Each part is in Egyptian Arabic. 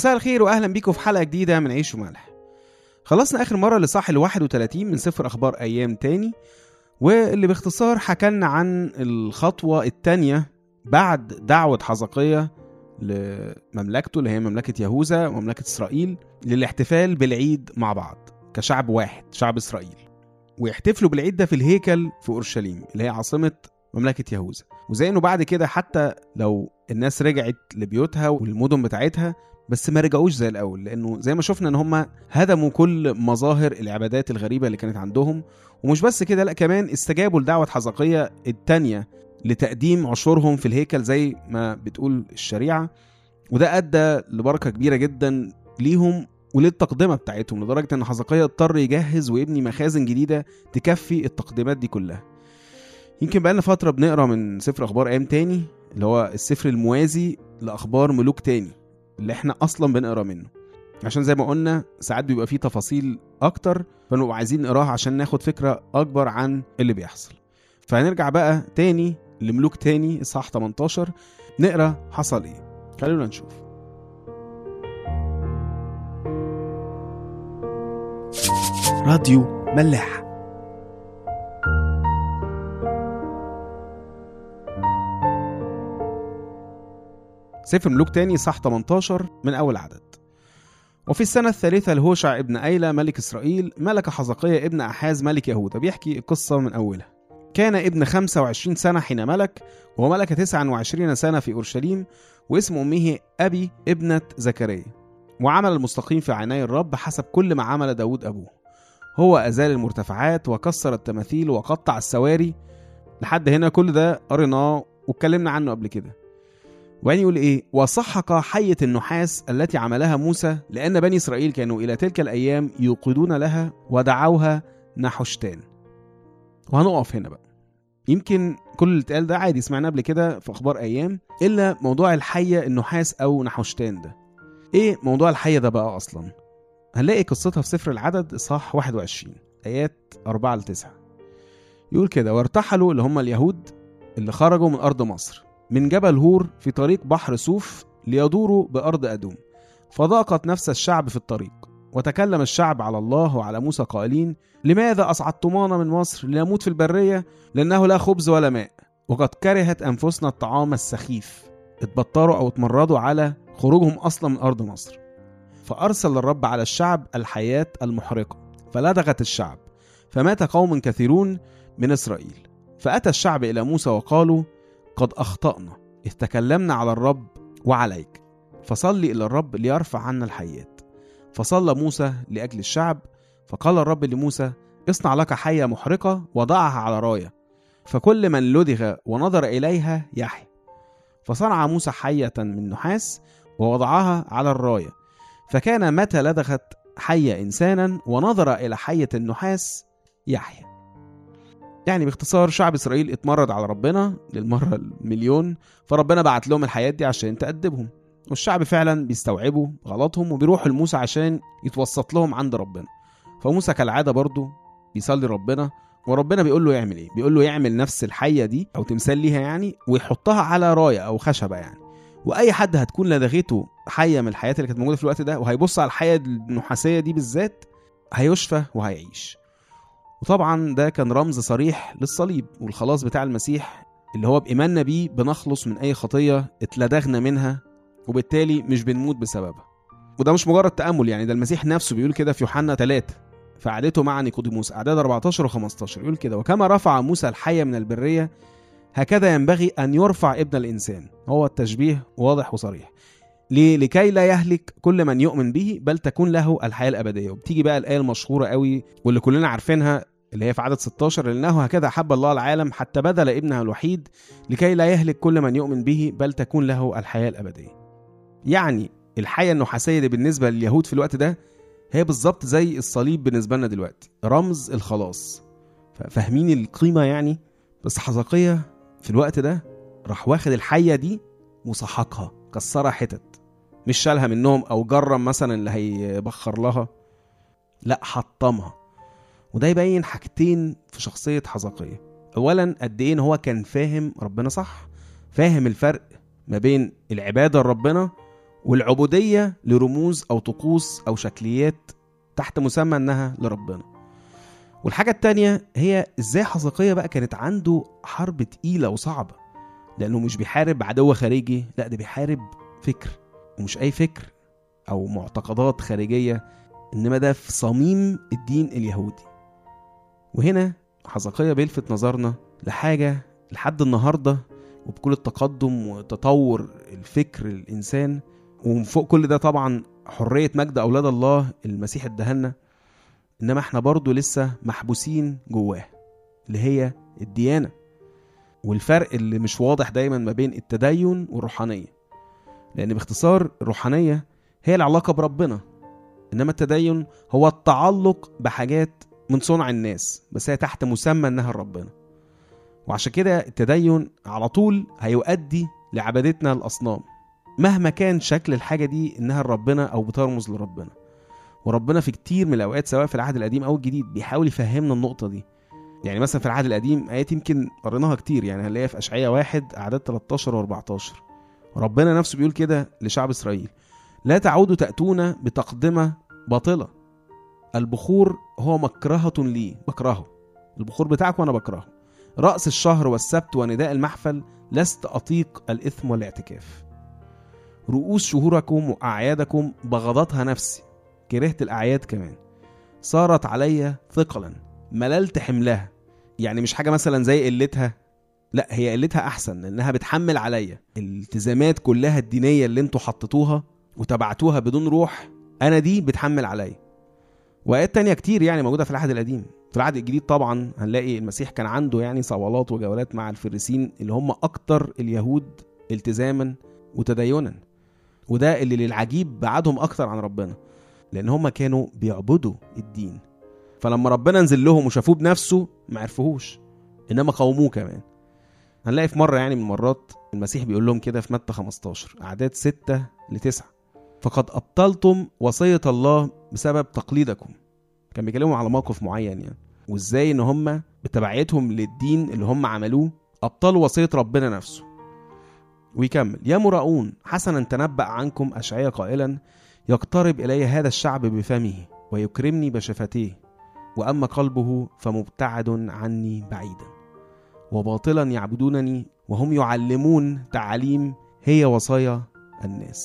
مساء الخير واهلا بيكم في حلقه جديده من عيش وملح خلصنا اخر مره لصح ال 31 من سفر اخبار ايام تاني واللي باختصار حكلنا عن الخطوه الثانيه بعد دعوه حزقيه لمملكته اللي هي مملكه يهوذا ومملكه اسرائيل للاحتفال بالعيد مع بعض كشعب واحد شعب اسرائيل ويحتفلوا بالعيد ده في الهيكل في اورشليم اللي هي عاصمه مملكه يهوذا وزي انه بعد كده حتى لو الناس رجعت لبيوتها والمدن بتاعتها بس ما رجعوش زي الاول لانه زي ما شفنا ان هم هدموا كل مظاهر العبادات الغريبه اللي كانت عندهم ومش بس كده لا كمان استجابوا لدعوه حزقيه الثانيه لتقديم عشورهم في الهيكل زي ما بتقول الشريعه وده ادى لبركه كبيره جدا ليهم وللتقدمه بتاعتهم لدرجه ان حزقيه اضطر يجهز ويبني مخازن جديده تكفي التقديمات دي كلها يمكن بقالنا فتره بنقرا من سفر اخبار ايام تاني اللي هو السفر الموازي لاخبار ملوك تاني اللي احنا اصلا بنقرا منه عشان زي ما قلنا ساعات بيبقى فيه تفاصيل اكتر فنبقى عايزين نقراها عشان ناخد فكره اكبر عن اللي بيحصل فهنرجع بقى تاني لملوك تاني اصحاح 18 نقرا حصل ايه خلونا نشوف راديو ملاح سفر ملوك تاني صح 18 من أول عدد وفي السنة الثالثة لهوشع ابن أيلة ملك إسرائيل ملك حزقية ابن أحاز ملك يهوذا بيحكي القصة من أولها كان ابن 25 سنة حين ملك وملك 29 سنة في أورشليم واسم أمه أبي ابنة زكريا وعمل المستقيم في عيني الرب حسب كل ما عمل داود أبوه هو أزال المرتفعات وكسر التماثيل وقطع السواري لحد هنا كل ده قريناه واتكلمنا عنه قبل كده وبعدين يقول ايه وسحق حية النحاس التي عملها موسى لأن بني إسرائيل كانوا إلى تلك الأيام يوقدون لها ودعوها نحشتان وهنقف هنا بقى يمكن كل اللي اتقال ده عادي سمعناه قبل كده في أخبار أيام إلا موضوع الحية النحاس أو نحشتان ده إيه موضوع الحية ده بقى أصلا هنلاقي قصتها في سفر العدد إصحاح 21 آيات 4 ل 9 يقول كده وارتحلوا اللي هم اليهود اللي خرجوا من أرض مصر من جبل هور في طريق بحر سوف ليدوروا بأرض أدوم فضاقت نفس الشعب في الطريق وتكلم الشعب على الله وعلى موسى قائلين لماذا أصعدتمانا من مصر لنموت في البرية لأنه لا خبز ولا ماء وقد كرهت أنفسنا الطعام السخيف اتبطروا أو اتمردوا على خروجهم أصلا من أرض مصر فأرسل الرب على الشعب الحياة المحرقة فلدغت الشعب فمات قوم كثيرون من إسرائيل فأتى الشعب إلى موسى وقالوا قد أخطأنا إذ تكلمنا على الرب وعليك فصلي إلى الرب ليرفع عنا الحيات فصلى موسى لأجل الشعب فقال الرب لموسى اصنع لك حية محرقة وضعها على راية فكل من لدغ ونظر إليها يحيى فصنع موسى حية من نحاس ووضعها على الراية فكان متى لدغت حية إنسانا ونظر إلى حية النحاس يحيى يعني باختصار شعب اسرائيل اتمرد على ربنا للمره المليون فربنا بعت لهم الحياه دي عشان تأدبهم والشعب فعلا بيستوعبوا غلطهم وبيروحوا لموسى عشان يتوسط لهم عند ربنا فموسى كالعاده برضه بيصلي ربنا وربنا بيقول له يعمل ايه بيقول له يعمل نفس الحيه دي او تمثال ليها يعني ويحطها على رايه او خشبه يعني واي حد هتكون لدغته حيه من الحياه اللي كانت موجوده في الوقت ده وهيبص على الحيه النحاسيه دي بالذات هيشفى وهيعيش وطبعا ده كان رمز صريح للصليب والخلاص بتاع المسيح اللي هو بإيماننا بيه بنخلص من أي خطية اتلدغنا منها وبالتالي مش بنموت بسببها وده مش مجرد تأمل يعني ده المسيح نفسه بيقول كده في يوحنا 3 في قعدته مع نيقوديموس أعداد 14 و15 يقول كده وكما رفع موسى الحية من البرية هكذا ينبغي أن يرفع ابن الإنسان هو التشبيه واضح وصريح ليه؟ لكي لا يهلك كل من يؤمن به بل تكون له الحياة الأبدية وبتيجي بقى الآية المشهورة قوي واللي كلنا عارفينها اللي هي في عدد 16 لأنه هكذا أحب الله العالم حتى بذل ابنه الوحيد لكي لا يهلك كل من يؤمن به بل تكون له الحياة الأبدية يعني الحياة النحاسية دي بالنسبة لليهود في الوقت ده هي بالظبط زي الصليب بالنسبة لنا دلوقتي رمز الخلاص فاهمين القيمة يعني بس حزقية في الوقت ده راح واخد الحية دي وسحقها كسرها حتت مش شالها منهم او جرم مثلا اللي هيبخر لها لا حطمها وده يبين حاجتين في شخصية حزقية أولا قد إيه إن هو كان فاهم ربنا صح فاهم الفرق ما بين العبادة لربنا والعبودية لرموز أو طقوس أو شكليات تحت مسمى إنها لربنا والحاجة التانية هي إزاي حزقية بقى كانت عنده حرب تقيلة وصعبة لأنه مش بيحارب عدو خارجي لا ده بيحارب فكر ومش أي فكر أو معتقدات خارجية إنما ده في صميم الدين اليهودي وهنا حزقية بيلفت نظرنا لحاجة لحد النهاردة وبكل التقدم وتطور الفكر الإنسان ومن فوق كل ده طبعا حرية مجد أولاد الله المسيح ادهلنا إنما احنا برضو لسه محبوسين جواه اللي هي الديانة والفرق اللي مش واضح دايما ما بين التدين والروحانية لأن باختصار الروحانية هي العلاقة بربنا إنما التدين هو التعلق بحاجات من صنع الناس بس هي تحت مسمى إنها ربنا وعشان كده التدين على طول هيؤدي لعبادتنا الأصنام مهما كان شكل الحاجة دي إنها لربنا أو بترمز لربنا وربنا في كتير من الأوقات سواء في العهد القديم أو الجديد بيحاول يفهمنا النقطة دي يعني مثلا في العهد القديم آيات يمكن قريناها كتير يعني هنلاقيها في أشعياء واحد أعداد 13 و14 ربنا نفسه بيقول كده لشعب إسرائيل لا تعودوا تأتون بتقدمة باطلة البخور هو مكرهة لي بكرهه البخور بتاعك وأنا بكرهه رأس الشهر والسبت ونداء المحفل لست أطيق الإثم والاعتكاف رؤوس شهوركم وأعيادكم بغضتها نفسي كرهت الأعياد كمان صارت علي ثقلا مللت حملها يعني مش حاجة مثلا زي قلتها لا هي قلتها أحسن لأنها بتحمل عليا الالتزامات كلها الدينية اللي انتوا حطيتوها وتبعتوها بدون روح أنا دي بتحمل عليا وآيات تانية كتير يعني موجودة في العهد القديم في العهد الجديد طبعا هنلاقي المسيح كان عنده يعني صولات وجولات مع الفريسين اللي هم أكتر اليهود التزاما وتدينا وده اللي للعجيب بعدهم أكتر عن ربنا لأن هم كانوا بيعبدوا الدين فلما ربنا نزل لهم وشافوه بنفسه ما عرفوهوش إنما قاوموه كمان هنلاقي في مرة يعني من المرات المسيح بيقول لهم كده في متى 15 أعداد 6 ل 9 فقد أبطلتم وصية الله بسبب تقليدكم كان بيكلمهم على موقف معين يعني وازاي ان هم بتبعيتهم للدين اللي هم عملوه ابطلوا وصيه ربنا نفسه ويكمل يا مراؤون حسنا تنبأ عنكم أشعياء قائلا يقترب إلي هذا الشعب بفمه ويكرمني بشفتيه وأما قلبه فمبتعد عني بعيدا وباطلا يعبدونني وهم يعلمون تعاليم هي وصايا الناس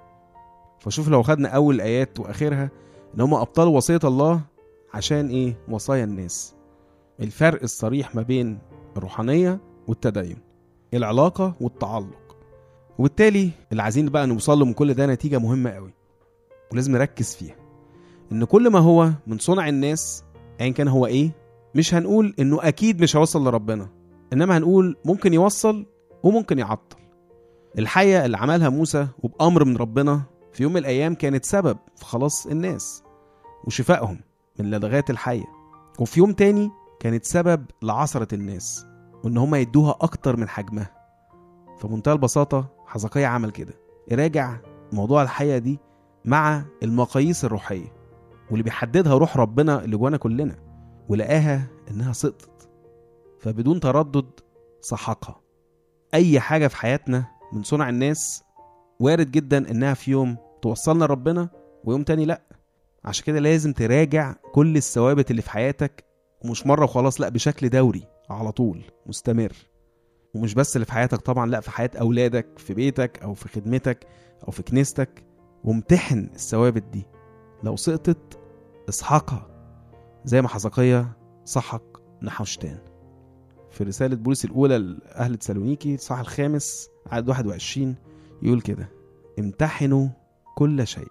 فشوف لو خدنا أول الآيات وآخرها إن هم أبطلوا وصية الله عشان إيه وصايا الناس الفرق الصريح ما بين الروحانية والتدين العلاقة والتعلق وبالتالي اللي عايزين بقى نوصل له من كل ده نتيجة مهمة قوي ولازم نركز فيها إن كل ما هو من صنع الناس أيا كان هو إيه مش هنقول إنه أكيد مش هيوصل لربنا إنما هنقول ممكن يوصل وممكن يعطل الحية اللي عملها موسى وبأمر من ربنا في يوم من الأيام كانت سبب في خلاص الناس وشفائهم من لدغات الحية وفي يوم تاني كانت سبب لعثرة الناس وإن هما يدوها أكتر من حجمها فمنتهى البساطة حزقية عمل كده راجع موضوع الحية دي مع المقاييس الروحية واللي بيحددها روح ربنا اللي جوانا كلنا ولقاها إنها سقطت فبدون تردد سحقها أي حاجة في حياتنا من صنع الناس وارد جدا إنها في يوم توصلنا لربنا ويوم تاني لأ عشان كده لازم تراجع كل الثوابت اللي في حياتك ومش مرة وخلاص لأ بشكل دوري على طول مستمر ومش بس اللي في حياتك طبعا لأ في حياة أولادك في بيتك أو في خدمتك أو في كنيستك وامتحن الثوابت دي لو سقطت اسحقها زي ما حزقية سحق نحوشتان في رسالة بولس الأولى لأهل تسالونيكي الصح الخامس عدد 21 يقول كده امتحنوا كل شيء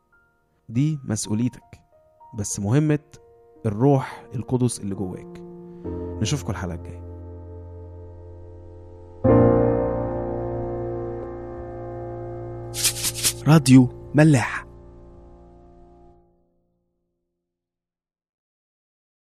دي مسؤوليتك بس مهمة الروح القدس اللي جواك نشوفكم الحلقة الجاية راديو ملاح